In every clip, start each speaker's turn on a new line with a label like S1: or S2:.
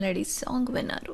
S1: ready song విన్నారు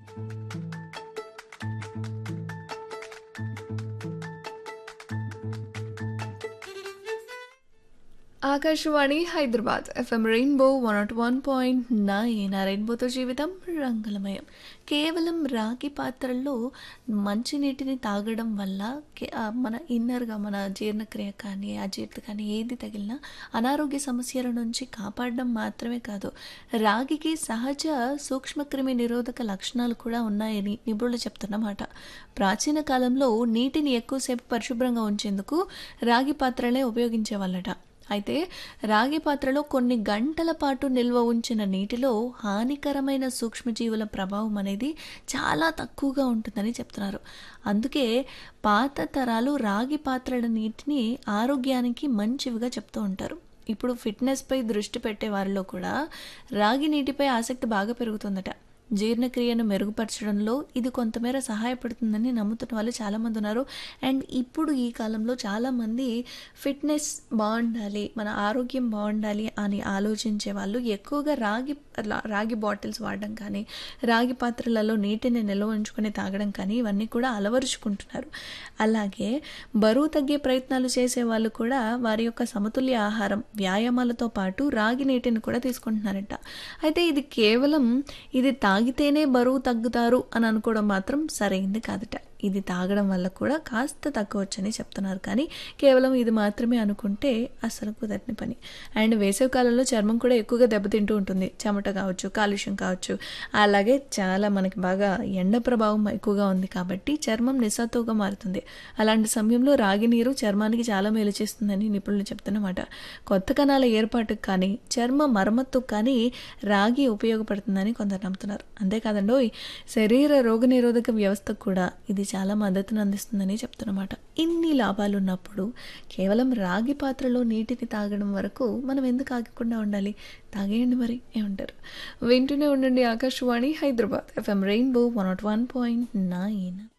S1: Akashvani Hyderabad FM rainbow one nought one point nine ఆ రెయిన్బోతో జీవితం రంగులమయం కేవలం రాగి పాత్రల్లో మంచినీటిని తాగడం వల్ల కే- ఆ మన ఇన్నర్గా మన జీర్ణక్రియ కానీ అజీర్తి కానీ ఏది తగిలినా అనారోగ్య సమస్యల నుంచి కాపాడడం మాత్రమే కాదు రాగికి సహజ సూక్ష్మక్రిమి నిరోధక లక్షణాలు కూడా ఉన్నాయని నిపుణులు చెప్తున్నమాట ప్రాచీన కాలంలో నీటిని ఎక్కువసేపు పరిశుభ్రంగా ఉంచేందుకు రాగి పాత్రలే ఉపయోగించేవాళ్ళట అయితే రాగి పాత్రలో కొన్ని గంటల పాటు నిల్వ ఉంచిన నీటిలో హానికరమైన సూక్ష్మజీవుల ప్రభావం అనేది చాలా తక్కువగా ఉంటుందని చెప్తున్నారు అందుకే పాత తరాలు రాగి పాత్రల నీటిని ఆరోగ్యానికి మంచివిగా చెప్తూ ఉంటారు ఇప్పుడు ఫిట్నెస్పై దృష్టి పెట్టే వారిలో కూడా రాగి నీటిపై ఆసక్తి బాగా పెరుగుతుందట జీర్ణక్రియను మెరుగుపరచడంలో ఇది కొంతమేర సహాయపడుతుందని నమ్ముతున్న వాళ్ళు చాలామంది ఉన్నారు అండ్ ఇప్పుడు ఈ కాలంలో చాలామంది ఫిట్నెస్ బాగుండాలి మన ఆరోగ్యం బాగుండాలి అని ఆలోచించే వాళ్ళు ఎక్కువగా రాగి రా- రాగి బాటిల్స్ వాడడం కానీ రాగి పాత్రలలో నీటిని నిల్వ ఉంచుకొని తాగడం కానీ ఇవన్నీ కూడా అలవరుచుకుంటున్నారు అలాగే బరువు తగ్గే ప్రయత్నాలు చేసే వాళ్ళు కూడా వారి యొక్క సమతుల్య ఆహారం వ్యాయామాలతో పాటు రాగి నీటిని కూడా తీసుకుంటున్నారట అయితే ఇది కేవలం ఇది తాగితేనే బరువు తగ్గుతారు అని అనుకోవడం మాత్రం సరైంది కాదట ఇది తాగడం వల్ల కూడా కాస్త తగ్గవచ్చని చెప్తున్నారు కానీ కేవలం ఇది మాత్రమే అనుకుంటే అసలు కుదరని పని అండ్ వేసవి కాలంలో చర్మం కూడా ఎక్కువగా దెబ్బతింటూ ఉంటుంది చెమట కావచ్చు కాలుష్యం కావచ్చు అలాగే చాలా మనకి బాగా ఎండ ప్రభావం ఎక్కువగా ఉంది కాబట్టి చర్మం నిస్సత్తుగా మారుతుంది అలాంటి సమయంలో రాగి నీరు చర్మానికి చాలా మేలు చేస్తుందని నిపుణులు చెప్తున్నమాట కొత్త కణాల ఏర్పాటుకు కానీ చర్మ మరమ్మతుకు కానీ రాగి ఉపయోగపడుతుందని కొందరు నమ్ముతున్నారు అంతేకాదండో శరీర రోగనిరోధక వ్యవస్థకు కూడా ఇది చాలా మద్దతును అందిస్తుందని చెప్తున్నమాట ఇన్ని లాభాలు ఉన్నప్పుడు కేవలం రాగి పాత్రలో నీటిని తాగడం వరకు మనం ఎందుకు ఆగకుండా ఉండాలి తాగేయండి మరి ఏమంటారు వింటూనే ఉండండి Akashvani Hyderabad FM rainbow one nought one point nine